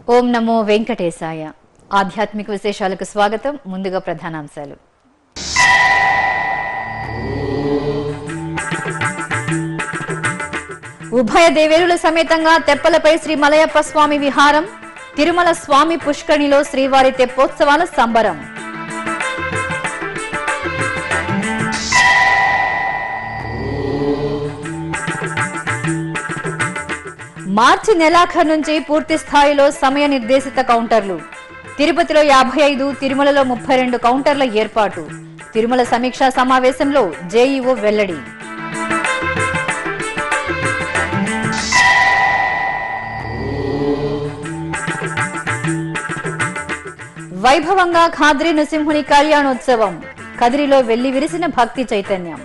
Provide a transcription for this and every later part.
ఓం నమో వెంకటేశాయ ఆధ్యాత్మిక విశేషాలకు స్వాగతం ముందుగా ప్రధానాంశాలు ఉభయ దేవేరుల సమేతంగా తెప్పలపై శ్రీ మలయప్ప స్వామి విహారం తిరుమల స్వామి పుష్కరిణిలో శ్రీవారి తెప్పోత్సవాల సంబరం మార్చి నెలాఖరు నుంచి పూర్తి స్థాయిలో సమయ నిర్దేశిత కౌంటర్లు తిరుపతిలో యాభై ఐదు తిరుమలలో ముప్పై రెండు కౌంటర్ల ఏర్పాటు తిరుమల సమీక్షా సమావేశంలో జేఈఓ వెల్లడి వైభవంగా ఖాద్రి నృసింహుని కళ్యాణోత్సవం కదిరిలో వెళ్లి విరిసిన భక్తి చైతన్యం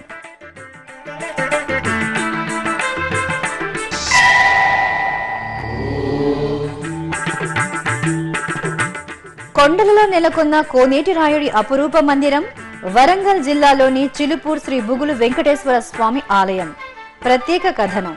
కొండలలో నెలకొన్న కోనేటి రాయుడి అపురూప మందిరం వరంగల్ జిల్లాలోని చిలుపూర్ శ్రీ బుగులు వెంకటేశ్వర స్వామి ఆలయం ప్రత్యేక కథనం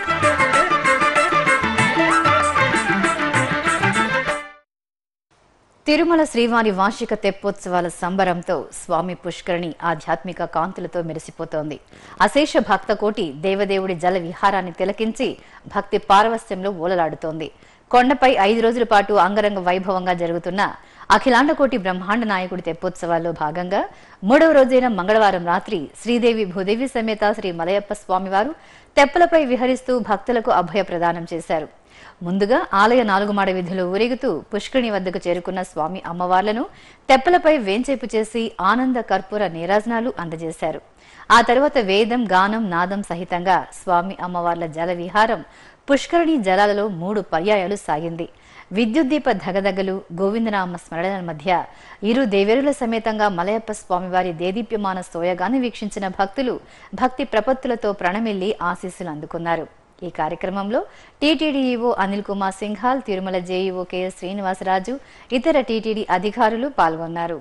తిరుమల శ్రీవారి వార్షిక తెప్పోత్సవాల సంబరంతో స్వామి పుష్కరిణి ఆధ్యాత్మిక కాంతులతో మెరిసిపోతోంది అశేష భక్త కోటి దేవదేవుడి జల విహారాన్ని తిలకించి భక్తి పారవస్యంలో ఓలలాడుతోంది కొండపై ఐదు రోజుల పాటు అంగరంగ వైభవంగా జరుగుతున్న అఖిలాండకోటి బ్రహ్మాండ నాయకుడి తెప్పోత్సవాల్లో భాగంగా మూడవ రోజైన మంగళవారం రాత్రి శ్రీదేవి భూదేవి సమేత శ్రీ మలయప్ప స్వామివారు తెప్పలపై విహరిస్తూ భక్తులకు అభయ ప్రదానం చేశారు ముందుగా ఆలయ నాలుగు మాడ విధులు ఊరేగుతూ పుష్కరిణి వద్దకు చేరుకున్న స్వామి అమ్మవార్లను తెప్పలపై వేంచేపు చేసి ఆనంద కర్పూర నీరాజనాలు అందజేశారు ఆ తర్వాత వేదం గానం నాదం సహితంగా స్వామి అమ్మవార్ల జల విహారం పుష్కరిణి జలాలలో మూడు పర్యాయాలు సాగింది విద్యుద్దీప ధగధగలు గోవిందనామ స్మరణల మధ్య ఇరు దేవేరుల సమేతంగా మలయప్ప స్వామివారి దేదీప్యమాన సోయగాన్ని వీక్షించిన భక్తులు భక్తి ప్రపత్తులతో ప్రణమిల్లి ఆశీస్సులు అందుకున్నారు ఈ కార్యక్రమంలో టీటీడీఈఓ అనిల్ కుమార్ సింఘాల్ తిరుమల జేఈఓ కెఎస్ శ్రీనివాసరాజు ఇతర టీటీడీ అధికారులు పాల్గొన్నారు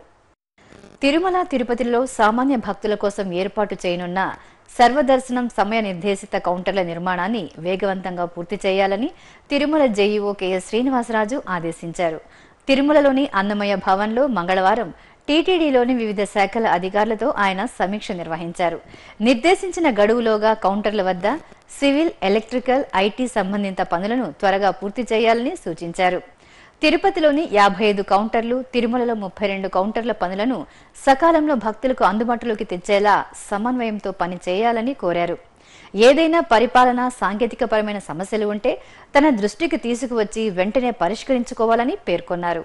తిరుమల తిరుపతిలో సామాన్య భక్తుల కోసం ఏర్పాటు చేయనున్న సర్వదర్శనం సమయ నిర్దేశిత కౌంటర్ల నిర్మాణాన్ని వేగవంతంగా పూర్తి చేయాలని తిరుమల జేఈఓ కెఎస్ శ్రీనివాసరాజు ఆదేశించారు తిరుమలలోని అన్నమయ్య భవన్లో మంగళవారం టీటీడీలోని వివిధ శాఖల అధికారులతో ఆయన సమీక్ష నిర్వహించారు నిర్దేశించిన గడువులోగా కౌంటర్ల వద్ద సివిల్ ఎలక్ట్రికల్ ఐటీ సంబంధిత పనులను త్వరగా పూర్తి చేయాలని సూచించారు తిరుపతిలోని యాభై ఐదు కౌంటర్లు తిరుమలలో ముప్పై రెండు కౌంటర్ల పనులను సకాలంలో భక్తులకు అందుబాటులోకి తెచ్చేలా సమన్వయంతో పని చేయాలని కోరారు ఏదైనా పరిపాలన సాంకేతికపరమైన సమస్యలు ఉంటే తన దృష్టికి తీసుకువచ్చి వెంటనే పరిష్కరించుకోవాలని పేర్కొన్నారు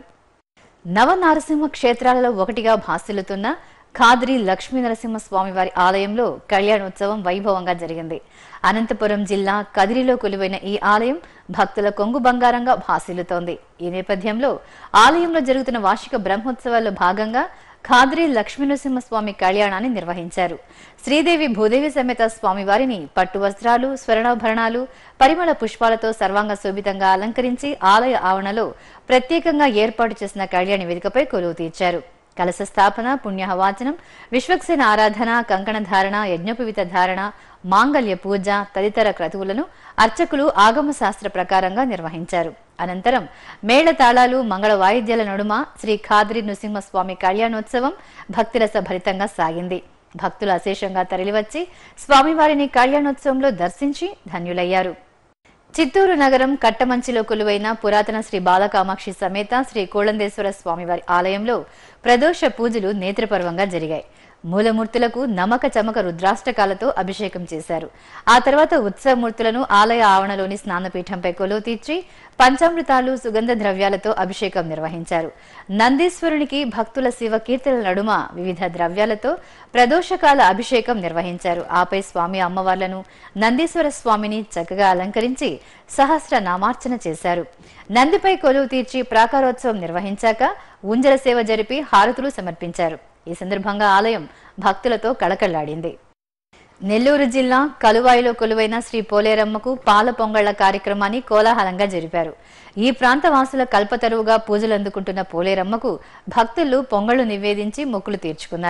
నవనారసింహ క్షేత్రాలలో ఒకటిగా భాసిల్లుతున్న ఖాద్రి లక్ష్మీ నరసింహస్వామి వారి ఆలయంలో కళ్యాణోత్సవం వైభవంగా జరిగింది అనంతపురం జిల్లా కదిరిలో కొలువైన ఈ ఆలయం భక్తుల కొంగు బంగారంగా భాసిల్లుతోంది ఈ నేపథ్యంలో ఆలయంలో జరుగుతున్న వార్షిక బ్రహ్మోత్సవాల్లో భాగంగా ఖాద్రి లక్ష్మీనరసింహస్వామి కళ్యాణాన్ని నిర్వహించారు శ్రీదేవి భూదేవి సమేత స్వామివారిని పట్టు వస్త్రాలు స్వర్ణాభరణాలు పరిమళ పుష్పాలతో సర్వాంగ శోభితంగా అలంకరించి ఆలయ ఆవరణలో ప్రత్యేకంగా ఏర్పాటు చేసిన కళ్యాణ వేదికపై కొలువు తీర్చారు కలశ స్థాపన పుణ్యహవాచనం విశ్వక్సేన ఆరాధన కంకణ ధారణ యజ్ఞోపవిత ధారణ మాంగళ్య పూజ తదితర క్రతువులను అర్చకులు ఆగమ శాస్త్ర ప్రకారంగా నిర్వహించారు అనంతరం మేళ తాళాలు మంగళ వాయిద్యాల నడుమ శ్రీ ఖాద్రి నృసింహస్వామి కళ్యాణోత్సవం భక్తిరస భరితంగా సాగింది భక్తులు అశేషంగా తరలివచ్చి స్వామివారిని కళ్యాణోత్సవంలో దర్శించి ధన్యులయ్యారు చిత్తూరు నగరం కట్టమంచిలో కొలువైన పురాతన శ్రీ బాలకామాక్షి సమేత శ్రీ కోళందేశ్వర స్వామివారి ఆలయంలో ప్రదోష పూజలు నేత్రపర్వంగా జరిగాయి మూలమూర్తులకు నమక చమక రుద్రాష్టకాలతో అభిషేకం చేశారు ఆ తర్వాత ఉత్సవమూర్తులను ఆలయ ఆవరణలోని స్నానపీఠంపై కొలువు తీర్చి పంచామృతాలు సుగంధ ద్రవ్యాలతో అభిషేకం నిర్వహించారు నందీశ్వరునికి భక్తుల శివ కీర్తనల నడుమ వివిధ ద్రవ్యాలతో ప్రదోషకాల అభిషేకం నిర్వహించారు ఆపై స్వామి అమ్మవార్లను నందీశ్వర స్వామిని చక్కగా అలంకరించి సహస్ర నామార్చన చేశారు నందిపై కొలువు తీర్చి ప్రాకారోత్సవం నిర్వహించాక ఉంజల సేవ జరిపి హారతులు సమర్పించారు ఈ సందర్భంగా ఆలయం భక్తులతో కళకళ్లాడింది నెల్లూరు జిల్లా కలువాయిలో కొలువైన శ్రీ పోలేరమ్మకు పాల పొంగళ్ల కార్యక్రమాన్ని కోలాహలంగా జరిపారు ఈ ప్రాంత వాసుల కల్పతరువుగా పూజలు అందుకుంటున్న పోలేరమ్మకు భక్తులు పొంగళ్లు నివేదించి మొక్కులు తీర్చుకున్నారు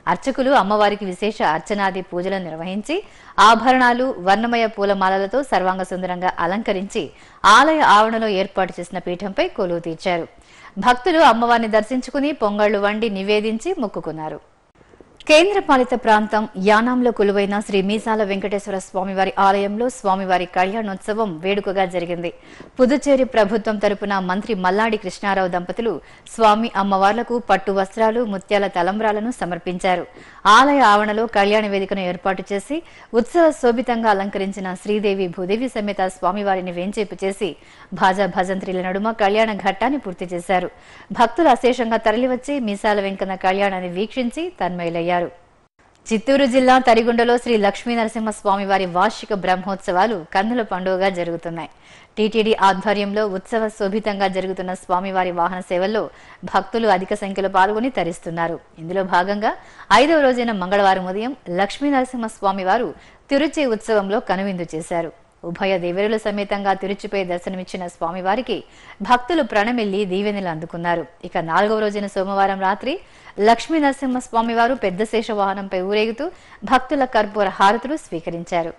అర్చకులు అమ్మవారికి విశేష అర్చనాది పూజలు నిర్వహించి ఆభరణాలు వర్ణమయ పూలమాలలతో సర్వాంగ సుందరంగా అలంకరించి ఆలయ ఆవరణలో ఏర్పాటు చేసిన పీఠంపై కొలువు తీర్చారు భక్తులు అమ్మవారిని దర్శించుకుని పొంగళ్లు వండి నివేదించి మొక్కుకున్నారు కేంద్రపాలిత ప్రాంతం యానాంలో కొలువైన శ్రీ మీసాల వెంకటేశ్వర స్వామివారి ఆలయంలో స్వామివారి కళ్యాణోత్సవం వేడుకగా జరిగింది పుదుచ్చేరి ప్రభుత్వం తరపున మంత్రి మల్లాడి కృష్ణారావు దంపతులు స్వామి అమ్మవార్లకు పట్టు వస్త్రాలు ముత్యాల తలంబ్రాలను సమర్పించారు ఆలయ ఆవరణలో కళ్యాణ వేదికను ఏర్పాటు చేసి ఉత్సవ శోభితంగా అలంకరించిన శ్రీదేవి భూదేవి సమేత స్వామివారిని వేంచేపు చేసి భాజా భజంత్రీల నడుమ కళ్యాణ ఘట్టాన్ని పూర్తి చేశారు భక్తులు అశేషంగా తరలివచ్చి మీసాల వెంకన్న కళ్యాణాన్ని వీక్షించి తన్మయులయ్యారు చిత్తూరు జిల్లా తరిగుండలో శ్రీ లక్ష్మీ నరసింహస్వామి వారి వార్షిక బ్రహ్మోత్సవాలు కన్నుల పండుగగా జరుగుతున్నాయి టీటీడీ ఆధ్వర్యంలో ఉత్సవ శోభితంగా జరుగుతున్న స్వామివారి వాహన సేవల్లో భక్తులు అధిక సంఖ్యలో పాల్గొని తరిస్తున్నారు ఇందులో భాగంగా ఐదవ రోజైన మంగళవారం ఉదయం లక్ష్మీ నరసింహస్వామి వారు తిరుచి ఉత్సవంలో కనువిందు చేశారు ఉభయ దేవరుల సమేతంగా తిరుచిపై దర్శనమిచ్చిన స్వామివారికి భక్తులు ప్రణమిల్లి దీవెనలు అందుకున్నారు ఇక నాలుగవ రోజైన సోమవారం రాత్రి లక్ష్మీ నరసింహ స్వామివారు పెద్ద శేష వాహనంపై ఊరేగుతూ భక్తుల కర్పూర హారతులు స్వీకరించారు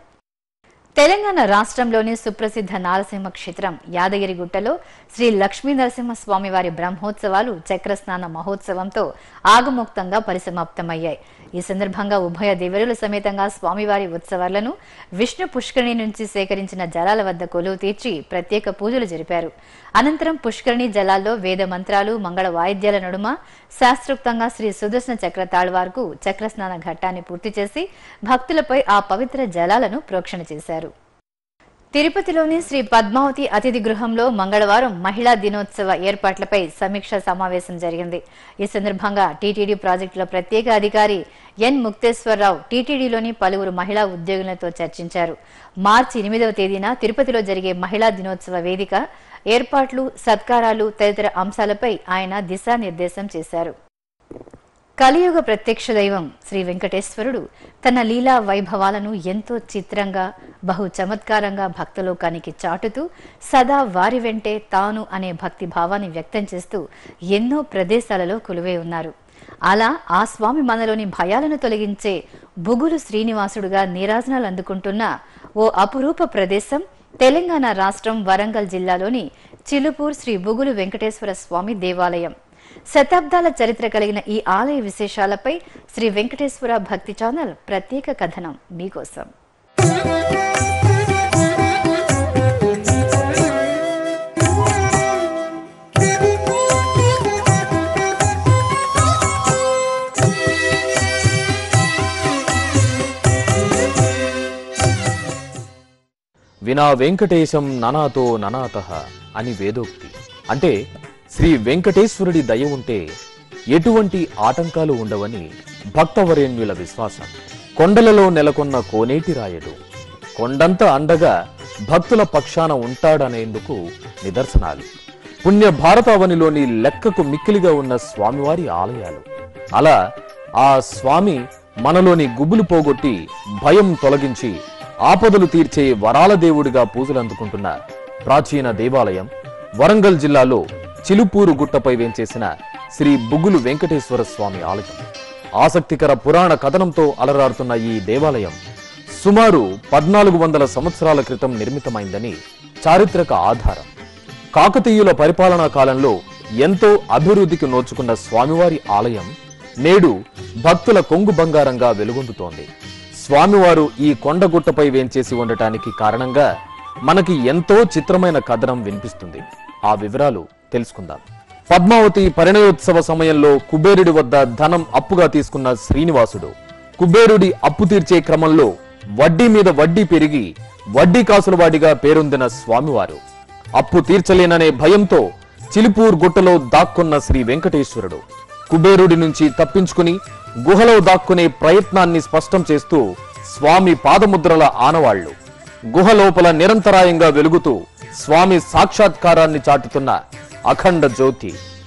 తెలంగాణ రాష్ట్రంలోని సుప్రసిద్ధ నారసింహ క్షేత్రం యాదగిరిగుట్టలో శ్రీ లక్ష్మీ నరసింహస్వామి వారి బ్రహ్మోత్సవాలు చక్రస్నాన మహోత్సవంతో ఆగమోక్తంగా పరిసమాప్తమయ్యాయి ఈ సందర్భంగా ఉభయ దేవరుల సమేతంగా స్వామివారి ఉత్సవాలను విష్ణు పుష్కరిణి నుంచి సేకరించిన జలాల వద్ద కొలువు తీర్చి ప్రత్యేక పూజలు జరిపారు అనంతరం పుష్కరిణి జలాల్లో వేద మంత్రాలు మంగళ వాయిద్యాల నడుమ శాస్త్రోక్తంగా శ్రీ సుదర్శన చక్ర తాళ్వార్కు చక్రస్నాన ఘట్టాన్ని పూర్తి చేసి భక్తులపై ఆ పవిత్ర జలాలను ప్రోక్షణ చేశారు తిరుపతిలోని శ్రీ పద్మావతి అతిథి గృహంలో మంగళవారం మహిళా దినోత్సవ ఏర్పాట్లపై సమీక్ష సమావేశం జరిగింది ఈ సందర్భంగా టీటీడీ ప్రాజెక్టుల ప్రత్యేక అధికారి ఎన్ ముక్తేశ్వరరావు టీటీడీలోని పలువురు మహిళా ఉద్యోగులతో చర్చించారు మార్చి ఎనిమిదవ తేదీన తిరుపతిలో జరిగే మహిళా దినోత్సవ వేదిక ఏర్పాట్లు సత్కారాలు తదితర అంశాలపై ఆయన దిశానిర్దేశం చేశారు కలియుగ ప్రత్యక్ష దైవం శ్రీ వెంకటేశ్వరుడు తన లీలా వైభవాలను ఎంతో చిత్రంగా బహు చమత్కారంగా భక్తలోకానికి చాటుతూ సదా వారి వెంటే తాను అనే భక్తి భావాన్ని వ్యక్తం చేస్తూ ఎన్నో ప్రదేశాలలో కొలువై ఉన్నారు అలా ఆ స్వామి మనలోని భయాలను తొలగించే బుగులు శ్రీనివాసుడుగా నీరాజనాలు అందుకుంటున్న ఓ అపురూప ప్రదేశం తెలంగాణ రాష్ట్రం వరంగల్ జిల్లాలోని చిలుపూర్ శ్రీ బుగులు వెంకటేశ్వర స్వామి దేవాలయం శతాబ్దాల చరిత్ర కలిగిన ఈ ఆలయ విశేషాలపై శ్రీ వెంకటేశ్వర భక్తి ఛానల్ ప్రత్యేక కథనం మీకోసం వినా వెంకటేశం ననాతో ననాత అని వేదోక్తి అంటే శ్రీ వెంకటేశ్వరుడి దయ ఉంటే ఎటువంటి ఆటంకాలు ఉండవని భక్తవరేణ్యుల విశ్వాసం కొండలలో నెలకొన్న కోనేటి రాయడు కొండంత అండగా భక్తుల పక్షాన ఉంటాడనేందుకు నిదర్శనాలు పుణ్య భారతావనిలోని లెక్కకు మిక్కిలిగా ఉన్న స్వామివారి ఆలయాలు అలా ఆ స్వామి మనలోని గుబులు పోగొట్టి భయం తొలగించి ఆపదలు తీర్చే వరాల దేవుడిగా పూజలు అందుకుంటున్న ప్రాచీన దేవాలయం వరంగల్ జిల్లాలో చిలుపూరు గుట్టపై వేంచేసిన శ్రీ బుగులు వెంకటేశ్వర స్వామి ఆలయం ఆసక్తికర పురాణ కథనంతో అలరారుతున్న ఈ దేవాలయం సుమారు పద్నాలుగు వందల సంవత్సరాల క్రితం నిర్మితమైందని చారిత్రక ఆధారం కాకతీయుల పరిపాలనా కాలంలో ఎంతో అభివృద్ధికి నోచుకున్న స్వామివారి ఆలయం నేడు భక్తుల కొంగు బంగారంగా వెలుగొందుతోంది స్వామివారు ఈ కొండగుట్టపై వేంచేసి ఉండటానికి కారణంగా మనకి ఎంతో చిత్రమైన కథనం వినిపిస్తుంది ఆ వివరాలు తెలుసుకుందాం పద్మావతి పరిణయోత్సవ సమయంలో కుబేరుడి వద్ద ధనం అప్పుగా తీసుకున్న శ్రీనివాసుడు కుబేరుడి అప్పు తీర్చే క్రమంలో వడ్డీ మీద వడ్డీ పెరిగి వడ్డీ కాసుల వాడిగా పేరొందిన స్వామివారు అప్పు తీర్చలేననే భయంతో చిలుపూర్ గుట్టలో దాక్కున్న శ్రీ వెంకటేశ్వరుడు కుబేరుడి నుంచి తప్పించుకుని గుహలో దాక్కునే ప్రయత్నాన్ని స్పష్టం చేస్తూ స్వామి పాదముద్రల ఆనవాళ్లు గుహ లోపల నిరంతరాయంగా వెలుగుతూ స్వామి సాక్షాత్కారాన్ని చాటుతున్న అఖండ జ్యోతి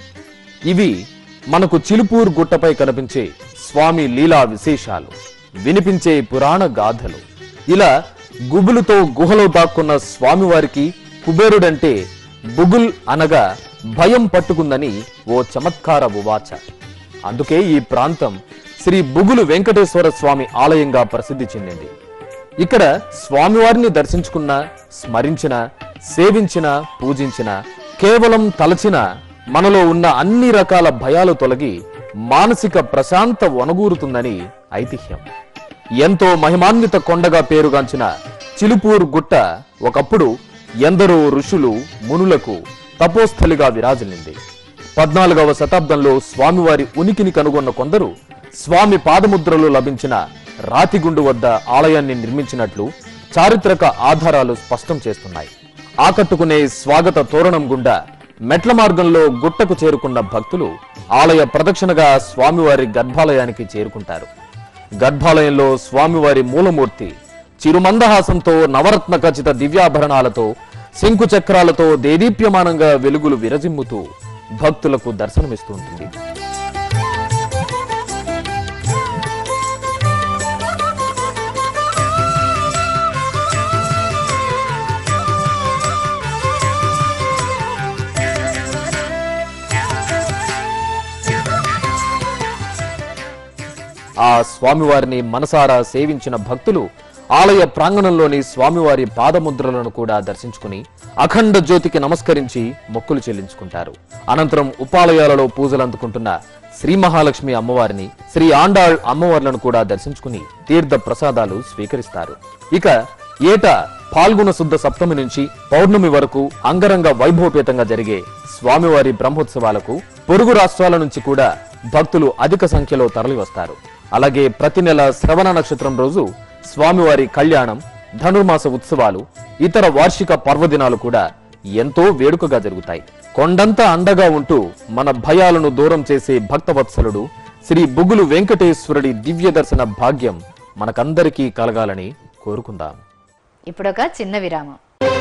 ఇవి మనకు చిలుపూర్ గుట్టపై కనిపించే స్వామి లీలా విశేషాలు వినిపించే పురాణ గాథలు ఇలా గుబులుతో గుహలో దాక్కున్న స్వామివారికి కుబేరుడంటే బుగుల్ అనగా భయం పట్టుకుందని ఓ చమత్కార ఉవాచ అందుకే ఈ ప్రాంతం శ్రీ బుగులు వెంకటేశ్వర స్వామి ఆలయంగా ప్రసిద్ధి చెందింది ఇక్కడ స్వామివారిని దర్శించుకున్న స్మరించిన సేవించిన పూజించిన కేవలం తలచిన మనలో ఉన్న అన్ని రకాల భయాలు తొలగి మానసిక ప్రశాంత వనగూరుతుందని ఐతిహ్యం ఎంతో మహిమాన్విత కొండగా పేరుగాంచిన చిలుపూర్ గుట్ట ఒకప్పుడు ఎందరో ఋషులు మునులకు తపోస్థలిగా విరాజిల్లింది పద్నాలుగవ శతాబ్దంలో స్వామివారి ఉనికిని కనుగొన్న కొందరు స్వామి పాదముద్రలు లభించిన రాతిగుండు వద్ద ఆలయాన్ని నిర్మించినట్లు చారిత్రక ఆధారాలు స్పష్టం చేస్తున్నాయి ఆకట్టుకునే స్వాగత తోరణం గుండా మెట్ల మార్గంలో గుట్టకు చేరుకున్న భక్తులు ఆలయ ప్రదక్షిణగా స్వామివారి గర్భాలయానికి చేరుకుంటారు గర్భాలయంలో స్వామివారి మూలమూర్తి చిరుమందహాసంతో నవరత్న ఖచ్చిత దివ్యాభరణాలతో శంకు చక్రాలతో దేదీప్యమానంగా వెలుగులు విరజిమ్ముతూ భక్తులకు దర్శనమిస్తుంటుంది ఆ స్వామివారిని మనసారా సేవించిన భక్తులు ఆలయ ప్రాంగణంలోని స్వామివారి పాదముద్రలను కూడా దర్శించుకుని అఖండ జ్యోతికి నమస్కరించి మొక్కులు చెల్లించుకుంటారు అనంతరం ఉపాలయాలలో పూజలు అందుకుంటున్న శ్రీ మహాలక్ష్మి అమ్మవారిని శ్రీ ఆండాళ్ అమ్మవార్లను కూడా దర్శించుకుని తీర్థ ప్రసాదాలు స్వీకరిస్తారు ఇక ఏటా పాల్గొన శుద్ధ సప్తమి నుంచి పౌర్ణమి వరకు అంగరంగ వైభవపేతంగా జరిగే స్వామివారి బ్రహ్మోత్సవాలకు పొరుగు రాష్ట్రాల నుంచి కూడా భక్తులు అధిక సంఖ్యలో తరలివస్తారు అలాగే ప్రతి నెల శ్రవణ నక్షత్రం రోజు స్వామివారి కళ్యాణం ధనుర్మాస ఉత్సవాలు ఇతర వార్షిక పర్వదినాలు కూడా ఎంతో వేడుకగా జరుగుతాయి కొండంత అండగా ఉంటూ మన భయాలను దూరం చేసే భక్తవత్సలుడు శ్రీ బుగులు వెంకటేశ్వరుడి దివ్య దర్శన భాగ్యం మనకందరికీ కలగాలని కోరుకుందాం ఇప్పుడొక చిన్న విరామం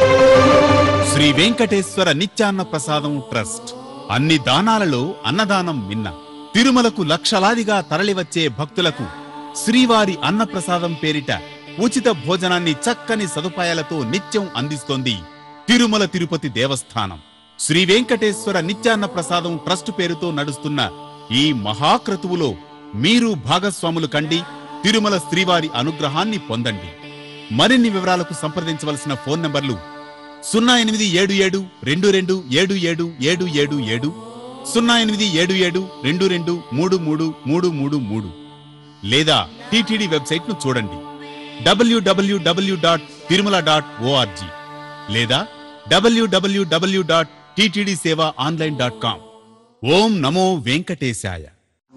శ్రీ వెంకటేశ్వర నిత్యాన్న ప్రసాదం ట్రస్ట్ అన్ని దానాలలో అన్నదానం మిన్న తిరుమలకు లక్షలాదిగా తరలివచ్చే భక్తులకు శ్రీవారి అన్నప్రసాదం పేరిట ఉచిత భోజనాన్ని చక్కని సదుపాయాలతో నిత్యం అందిస్తోంది తిరుమల తిరుపతి దేవస్థానం శ్రీ వెంకటేశ్వర నిత్యాన్న ప్రసాదం ట్రస్ట్ పేరుతో నడుస్తున్న ఈ మహాక్రతువులో మీరు భాగస్వాములు కండి తిరుమల శ్రీవారి అనుగ్రహాన్ని పొందండి మరిన్ని వివరాలకు సంప్రదించవలసిన ఫోన్ నంబర్లు సున్నా ఎనిమిది ఏడు ఏడు రెండు రెండు ఏడు ఏడు ఏడు ఏడు ఏడు సున్నా ఎనిమిది ఏడు ఏడు రెండు రెండు మూడు మూడు మూడు మూడు మూడు లేదా టిటిడి వెబ్సైట్ ను చూడండి డబ్ల్యూడబ్ల్యూడబ్ల్యూ డాట్ తిరుమల డాట్ ఓఆర్జీ లేదా డబ్ల్యూడబ్ల్యూడబ్ల్యూ dot TTD seva online dot com ఓం నమో వెంకటేశాయ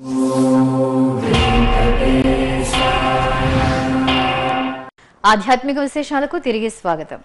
ఆధ్యాత్మిక విశేషాలకు తిరిగి స్వాగతం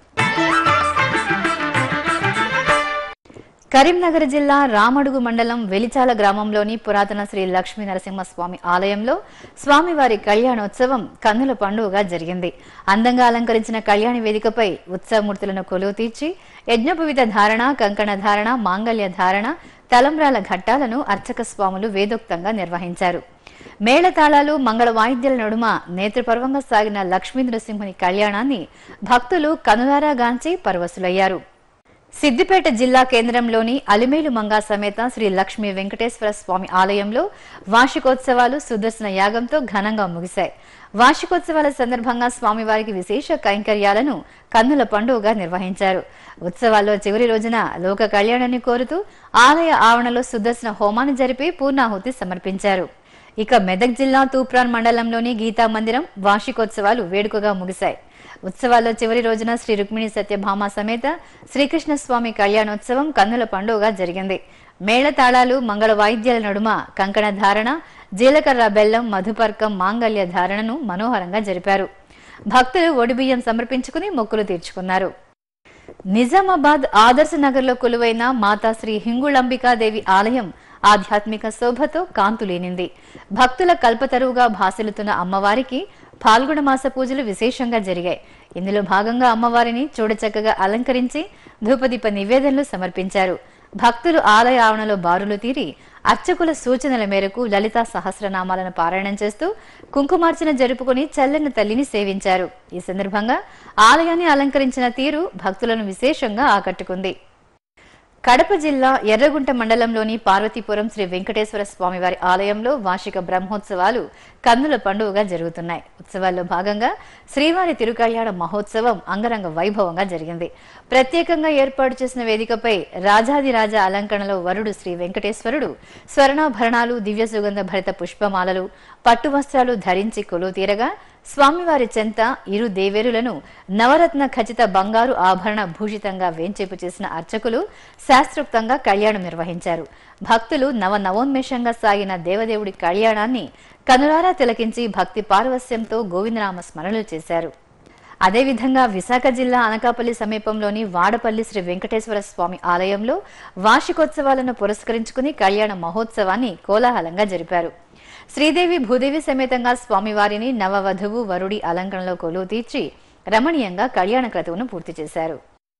కరీంనగర్ జిల్లా రామడుగు మండలం వెలిచాల గ్రామంలోని పురాతన శ్రీ లక్ష్మీ నరసింహస్వామి ఆలయంలో స్వామివారి కళ్యాణోత్సవం కన్నుల పండుగగా జరిగింది అందంగా అలంకరించిన కళ్యాణ వేదికపై ఉత్సవమూర్తులను కొలువు తీర్చి యజ్ఞోపవిత ధారణ కంకణ ధారణ మాంగళ్య ధారణ తలంబ్రాల ఘట్టాలను అర్చక స్వాములు వేదోక్తంగా నిర్వహించారు మేళతాళాలు మంగళ వాయిద్యాల నడుమ నేత్రపర్వంగా సాగిన లక్ష్మీ నరసింహుని కళ్యాణాన్ని భక్తులు కనులారా గాంచి పరవశులయ్యారు సిద్దిపేట జిల్లా కేంద్రంలోని అలిమేలు మంగా సమేత శ్రీ లక్ష్మీ వెంకటేశ్వర స్వామి ఆలయంలో వార్షికోత్సవాలు సుదర్శన యాగంతో ఘనంగా ముగిశాయి వార్షికోత్సవాల సందర్భంగా స్వామివారికి విశేష కైంకర్యాలను కన్నుల పండుగగా నిర్వహించారు ఉత్సవాల్లో చివరి రోజున లోక కళ్యాణాన్ని కోరుతూ ఆలయ ఆవరణలో సుదర్శన హోమాన్ని జరిపి పూర్ణాహుతి సమర్పించారు ఇక మెదక్ జిల్లా తూప్రాన్ మండలంలోని గీతా మందిరం వార్షికోత్సవాలు వేడుకగా ముగిశాయి ఉత్సవాల్లో చివరి రోజున శ్రీ రుక్మిణి సత్యభామ సమేత శ్రీకృష్ణ స్వామి కళ్యాణోత్సవం కన్నుల పండుగగా జరిగింది మేళతాళాలు మంగళ వాయిద్యాల నడుమ కంకణ ధారణ జీలకర్ర బెల్లం మధుపర్కం మాంగళ్య ధారణను మనోహరంగా జరిపారు భక్తులు ఒడిబియ్యం సమర్పించుకుని మొక్కులు తీర్చుకున్నారు నిజామాబాద్ ఆదర్శ నగర్లో కొలువైన మాతా శ్రీ హింగుళంబికాదేవి ఆలయం ఆధ్యాత్మిక శోభతో కాంతులేనింది భక్తుల కల్పతరువుగా భాసిల్లుతున్న అమ్మవారికి పాల్గొన మాస పూజలు విశేషంగా జరిగాయి ఇందులో భాగంగా అమ్మవారిని చూడచక్కగా అలంకరించి ధూపదీప నివేదనలు సమర్పించారు భక్తులు ఆలయ ఆవరణలో బారులు తీరి అర్చకుల సూచనల మేరకు లలితా సహస్రనామాలను పారాయణం చేస్తూ కుంకుమార్చన జరుపుకుని చల్లని తల్లిని సేవించారు ఈ సందర్భంగా ఆలయాన్ని అలంకరించిన తీరు భక్తులను విశేషంగా ఆకట్టుకుంది కడప జిల్లా ఎర్రగుంట మండలంలోని పార్వతీపురం శ్రీ వెంకటేశ్వర స్వామివారి ఆలయంలో వార్షిక బ్రహ్మోత్సవాలు కన్నుల పండుగగా జరుగుతున్నాయి ఉత్సవాల్లో భాగంగా శ్రీవారి తిరుకళ్యాణ మహోత్సవం అంగరంగ వైభవంగా జరిగింది ప్రత్యేకంగా ఏర్పాటు చేసిన వేదికపై రాజాదిరాజా అలంకరణలో వరుడు శ్రీ వెంకటేశ్వరుడు స్వర్ణాభరణాలు దివ్య సుగంధ భరిత పుష్పమాలలు పట్టు వస్త్రాలు ధరించి కొలువు తీరగా స్వామివారి చెంత ఇరు దేవేరులను నవరత్న ఖచ్చిత బంగారు ఆభరణ భూషితంగా వేంచేపు చేసిన అర్చకులు శాస్త్రోక్తంగా కళ్యాణం నిర్వహించారు భక్తులు నవ నవోన్మేషంగా సాగిన దేవదేవుడి కళ్యాణాన్ని కనులారా తిలకించి భక్తి పారవస్యంతో గోవిందనామ స్మరణలు చేశారు అదేవిధంగా విశాఖ జిల్లా అనకాపల్లి సమీపంలోని వాడపల్లి శ్రీ వెంకటేశ్వర స్వామి ఆలయంలో వార్షికోత్సవాలను పురస్కరించుకుని కళ్యాణ మహోత్సవాన్ని కోలాహలంగా జరిపారు శ్రీదేవి భూదేవి సమేతంగా స్వామివారిని నవవధువు వరుడి అలంకరణలో కొలువు తీర్చి రమణీయంగా కళ్యాణ క్రతువును పూర్తి చేశారు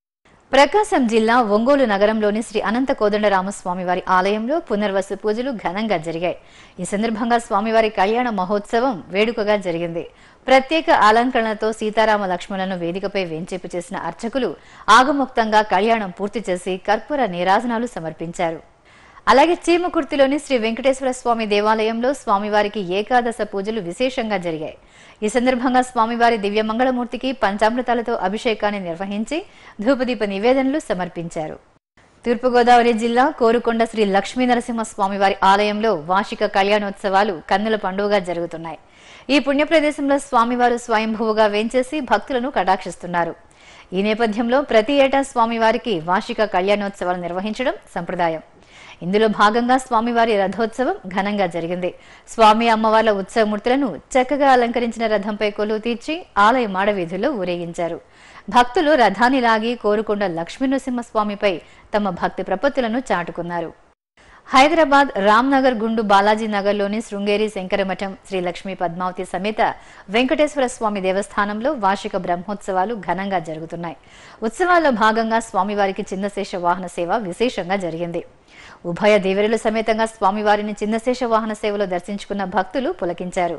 ప్రకాశం జిల్లా ఒంగోలు నగరంలోని శ్రీ అనంత కోదండరామ స్వామివారి ఆలయంలో పునర్వసు పూజలు ఘనంగా జరిగాయి ఈ సందర్భంగా స్వామివారి కళ్యాణ మహోత్సవం వేడుకగా జరిగింది ప్రత్యేక అలంకరణతో సీతారామ లక్ష్మణులను వేదికపై వేంచేపు చేసిన అర్చకులు ఆగముక్తంగా కళ్యాణం పూర్తి చేసి కర్పూర నీరాజనాలు సమర్పించారు అలాగే చీమకుర్తిలోని శ్రీ వెంకటేశ్వర స్వామి దేవాలయంలో స్వామివారికి ఏకాదశ పూజలు విశేషంగా జరిగాయి ఈ సందర్భంగా స్వామివారి దివ్యమంగళమూర్తికి పంచామృతాలతో అభిషేకాన్ని నిర్వహించి ధూపదీప నివేదనలు సమర్పించారు తూర్పుగోదావరి జిల్లా కోరుకొండ శ్రీ లక్ష్మీ నరసింహ స్వామివారి ఆలయంలో వార్షిక కళ్యాణోత్సవాలు కన్నుల పండుగగా జరుగుతున్నాయి ఈ పుణ్య ప్రదేశంలో స్వామివారు స్వయంభువుగా వేంచేసి భక్తులను కటాక్షిస్తున్నారు ఈ నేపథ్యంలో ప్రతి ఏటా స్వామివారికి వార్షిక కళ్యాణోత్సవాలు నిర్వహించడం సంప్రదాయం ఇందులో భాగంగా స్వామివారి రథోత్సవం ఘనంగా జరిగింది స్వామి అమ్మవార్ల ఉత్సవమూర్తులను చక్కగా అలంకరించిన రథంపై కొలువు తీర్చి ఆలయ మాడవీధుల్లో ఊరేగించారు భక్తులు రథాన్ని లాగి కోరుకొండ లక్ష్మీనరసింహస్వామిపై తమ భక్తి ప్రపత్తులను చాటుకున్నారు హైదరాబాద్ రామ్నగర్ గుండు బాలాజీ నగర్లోని శృంగేరి శంకరమఠం శ్రీ లక్ష్మీ పద్మావతి సమేత వెంకటేశ్వర స్వామి దేవస్థానంలో వార్షిక బ్రహ్మోత్సవాలు ఘనంగా జరుగుతున్నాయి ఉత్సవాల్లో భాగంగా స్వామివారికి చిన్నశేష వాహన సేవ విశేషంగా జరిగింది ఉభయ దేవరుల సమేతంగా స్వామివారిని చిన్నశేష వాహన సేవలో దర్శించుకున్న భక్తులు పులకించారు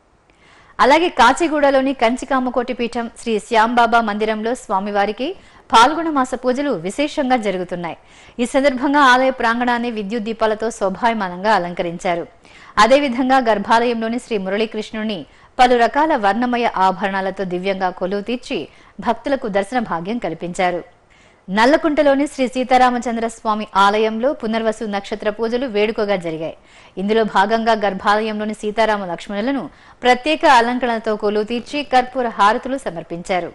అలాగే కాచిగూడలోని కంచికామకోటి పీఠం శ్రీ శ్యాంబాబా మందిరంలో స్వామివారికి పాల్గొన మాస పూజలు విశేషంగా జరుగుతున్నాయి ఈ సందర్భంగా ఆలయ ప్రాంగణాన్ని విద్యుత్ దీపాలతో శోభాయమానంగా అలంకరించారు అదేవిధంగా గర్భాలయంలోని శ్రీ మురళీకృష్ణుని పలు రకాల వర్ణమయ ఆభరణాలతో దివ్యంగా కొలువు తీర్చి భక్తులకు దర్శన భాగ్యం కల్పించారు నల్లకుంటలోని శ్రీ సీతారామచంద్ర స్వామి ఆలయంలో పునర్వసు నక్షత్ర పూజలు వేడుకగా జరిగాయి ఇందులో భాగంగా గర్భాలయంలోని సీతారామ లక్ష్మణులను ప్రత్యేక అలంకరణతో కొలువు తీర్చి కర్పూర హారతులు సమర్పించారు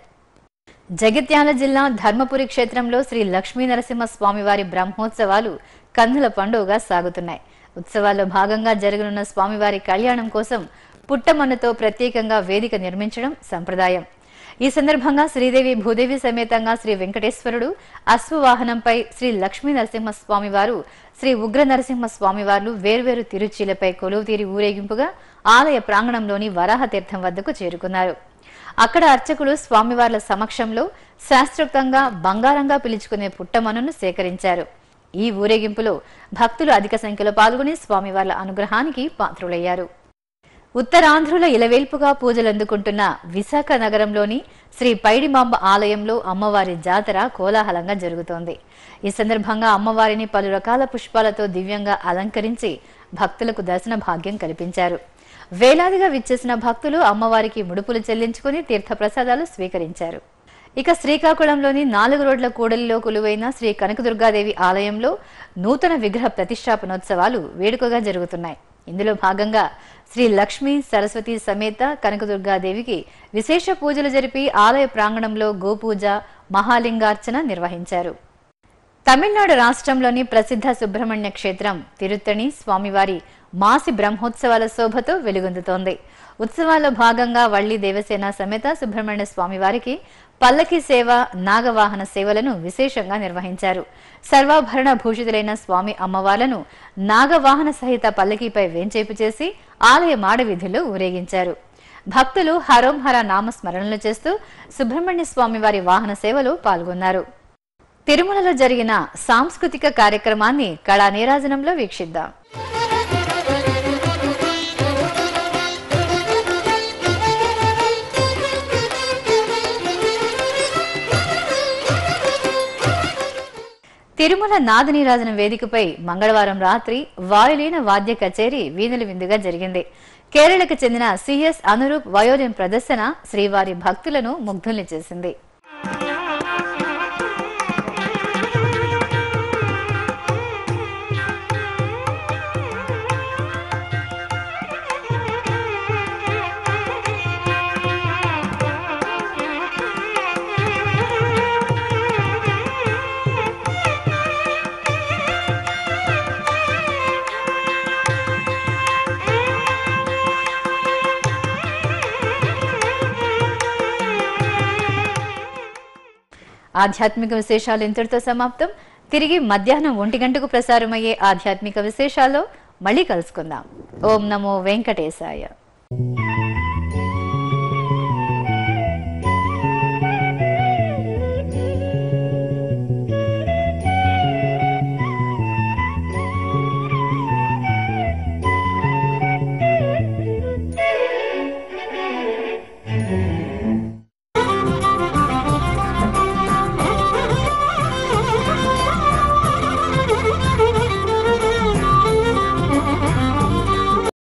జగిత్యాల జిల్లా ధర్మపురి క్షేత్రంలో శ్రీ లక్ష్మీ నరసింహ స్వామివారి బ్రహ్మోత్సవాలు కన్నుల పండుగగా సాగుతున్నాయి ఉత్సవాల్లో భాగంగా జరగనున్న స్వామివారి కళ్యాణం కోసం పుట్టమన్నుతో ప్రత్యేకంగా వేదిక నిర్మించడం సంప్రదాయం ఈ సందర్భంగా శ్రీదేవి భూదేవి సమేతంగా శ్రీ వెంకటేశ్వరుడు అశ్వవాహనంపై శ్రీ లక్ష్మీ నరసింహ స్వామివారు శ్రీ ఉగ్ర నరసింహ స్వామివార్లు వేర్వేరు తిరుచీలపై కొలువు తీరి ఊరేగింపుగా ఆలయ ప్రాంగణంలోని వరాహ తీర్థం వద్దకు చేరుకున్నారు అక్కడ అర్చకులు స్వామివార్ల సమక్షంలో శాస్త్రోక్తంగా బంగారంగా పిలుచుకునే పుట్టమనును సేకరించారు ఈ ఊరేగింపులో భక్తులు అధిక సంఖ్యలో పాల్గొని స్వామివార్ల అనుగ్రహానికి పాత్రులయ్యారు ఉత్తరాంధ్రుల ఇలవేల్పుగా పూజలు అందుకుంటున్న విశాఖ నగరంలోని శ్రీ పైడిమాంబ ఆలయంలో అమ్మవారి జాతర కోలాహలంగా జరుగుతోంది ఈ సందర్భంగా అమ్మవారిని పలు రకాల పుష్పాలతో దివ్యంగా అలంకరించి భక్తులకు దర్శన భాగ్యం కల్పించారు వేలాదిగా విచ్చేసిన భక్తులు అమ్మవారికి ముడుపులు చెల్లించుకుని తీర్థప్రసాదాలు స్వీకరించారు ఇక శ్రీకాకుళంలోని నాలుగు రోడ్ల కూడలిలో కొలువైన శ్రీ కనకదుర్గాదేవి ఆలయంలో నూతన విగ్రహ ప్రతిష్టాపనోత్సవాలు వేడుకగా జరుగుతున్నాయి ఇందులో భాగంగా శ్రీ లక్ష్మీ సరస్వతి సమేత కనకదుర్గాదేవికి విశేష పూజలు జరిపి ఆలయ ప్రాంగణంలో గోపూజ మహాలింగార్చన నిర్వహించారు తమిళనాడు రాష్ట్రంలోని ప్రసిద్ధ సుబ్రహ్మణ్య క్షేత్రం తిరుత్తణి స్వామివారి మాసి బ్రహ్మోత్సవాల శోభతో వెలుగొందుతోంది ఉత్సవాల్లో భాగంగా వల్లి దేవసేన సమేత సుబ్రహ్మణ్య స్వామివారికి పల్లకి సేవ నాగవాహన సేవలను విశేషంగా నిర్వహించారు సర్వాభరణ భూషితులైన స్వామి అమ్మవార్లను నాగవాహన సహిత పల్లకీపై వేంచేపు చేసి ఆలయ మాడవీధుల్లో ఊరేగించారు భక్తులు హరోం హర నామస్మరణలు చేస్తూ సుబ్రహ్మణ్య స్వామి వారి వాహన సేవలో పాల్గొన్నారు తిరుమలలో జరిగిన సాంస్కృతిక కార్యక్రమాన్ని కళా నీరాజనంలో వీక్షిద్దాం తిరుమల నాదనీరాజన వేదికపై మంగళవారం రాత్రి వాయులీన వాద్య కచేరీ వీణుల విందుగా జరిగింది కేరళకు చెందిన సిఎస్ అనురూప్ వయోలిన్ ప్రదర్శన శ్రీవారి భక్తులను ముగ్ధుల్ని చేసింది ఆధ్యాత్మిక విశేషాలు ఇంతటితో సమాప్తం తిరిగి మధ్యాహ్నం ఒంటి గంటకు ప్రసారమయ్యే ఆధ్యాత్మిక విశేషాల్లో మళ్ళీ కలుసుకుందాం ఓం నమో వెంకటేశాయ